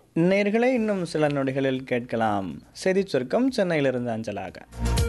நேர்களை இன்னும் சில நொடிகளில் கேட்கலாம் செய்திச் சுருக்கம் சென்னையிலிருந்து அஞ்சலாக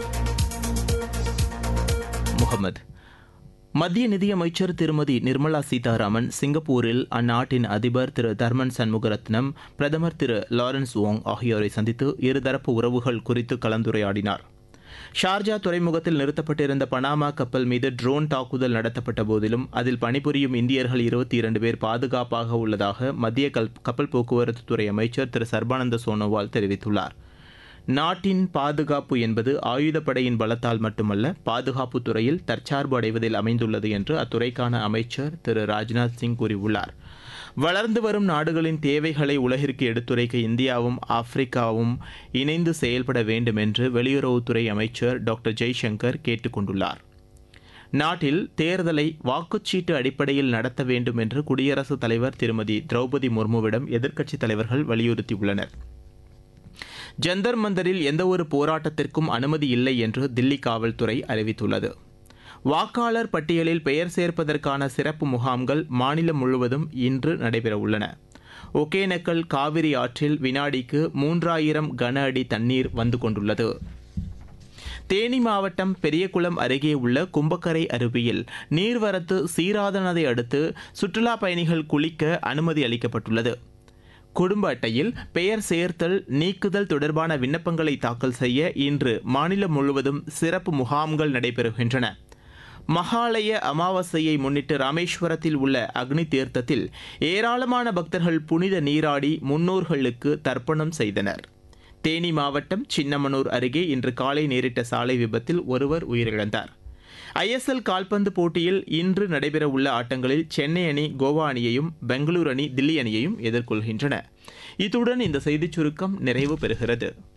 முகமது மத்திய நிதியமைச்சர் திருமதி நிர்மலா சீதாராமன் சிங்கப்பூரில் அந்நாட்டின் அதிபர் திரு தர்மன் சண்முகரத்னம் பிரதமர் திரு லாரன்ஸ் ஓங் ஆகியோரை சந்தித்து இருதரப்பு உறவுகள் குறித்து கலந்துரையாடினார் ஷார்ஜா துறைமுகத்தில் நிறுத்தப்பட்டிருந்த பனாமா கப்பல் மீது ட்ரோன் தாக்குதல் நடத்தப்பட்ட போதிலும் அதில் பணிபுரியும் இந்தியர்கள் இருபத்தி இரண்டு பேர் பாதுகாப்பாக உள்ளதாக மத்திய கல் கப்பல் போக்குவரத்து துறை அமைச்சர் திரு சர்பானந்த சோனோவால் தெரிவித்துள்ளார் நாட்டின் பாதுகாப்பு என்பது ஆயுதப்படையின் பலத்தால் மட்டுமல்ல பாதுகாப்பு துறையில் தற்சார்பு அடைவதில் அமைந்துள்ளது என்று அத்துறைக்கான அமைச்சர் திரு ராஜ்நாத் சிங் கூறியுள்ளார் வளர்ந்து வரும் நாடுகளின் தேவைகளை உலகிற்கு எடுத்துரைக்க இந்தியாவும் ஆப்பிரிக்காவும் இணைந்து செயல்பட வேண்டும் என்று வெளியுறவுத்துறை அமைச்சர் டாக்டர் ஜெய்சங்கர் கேட்டுக் கொண்டுள்ளார் நாட்டில் தேர்தலை வாக்குச்சீட்டு அடிப்படையில் நடத்த வேண்டும் என்று குடியரசுத் தலைவர் திருமதி திரௌபதி முர்முவிடம் எதிர்க்கட்சித் தலைவர்கள் வலியுறுத்தியுள்ளனர் ஜந்தர் மந்தரில் எந்தவொரு போராட்டத்திற்கும் அனுமதி இல்லை என்று தில்லி காவல்துறை அறிவித்துள்ளது வாக்காளர் பட்டியலில் பெயர் சேர்ப்பதற்கான சிறப்பு முகாம்கள் மாநிலம் முழுவதும் இன்று நடைபெறவுள்ளன ஒகேனக்கல் காவிரி ஆற்றில் வினாடிக்கு மூன்றாயிரம் கன அடி தண்ணீர் வந்து கொண்டுள்ளது தேனி மாவட்டம் பெரியகுளம் அருகே உள்ள கும்பக்கரை அருவியில் நீர்வரத்து சீராதனதை அடுத்து சுற்றுலா பயணிகள் குளிக்க அனுமதி அளிக்கப்பட்டுள்ளது குடும்ப அட்டையில் பெயர் சேர்த்தல் நீக்குதல் தொடர்பான விண்ணப்பங்களை தாக்கல் செய்ய இன்று மாநிலம் முழுவதும் சிறப்பு முகாம்கள் நடைபெறுகின்றன மகாலய அமாவாசையை முன்னிட்டு ராமேஸ்வரத்தில் உள்ள அக்னி தீர்த்தத்தில் ஏராளமான பக்தர்கள் புனித நீராடி முன்னோர்களுக்கு தர்ப்பணம் செய்தனர் தேனி மாவட்டம் சின்னமனூர் அருகே இன்று காலை நேரிட்ட சாலை விபத்தில் ஒருவர் உயிரிழந்தார் ஐஎஸ்எல் கால்பந்து போட்டியில் இன்று நடைபெறவுள்ள ஆட்டங்களில் சென்னை அணி கோவா அணியையும் பெங்களூரு அணி தில்லி அணியையும் எதிர்கொள்கின்றன இத்துடன் இந்த செய்திச் சுருக்கம் நிறைவு பெறுகிறது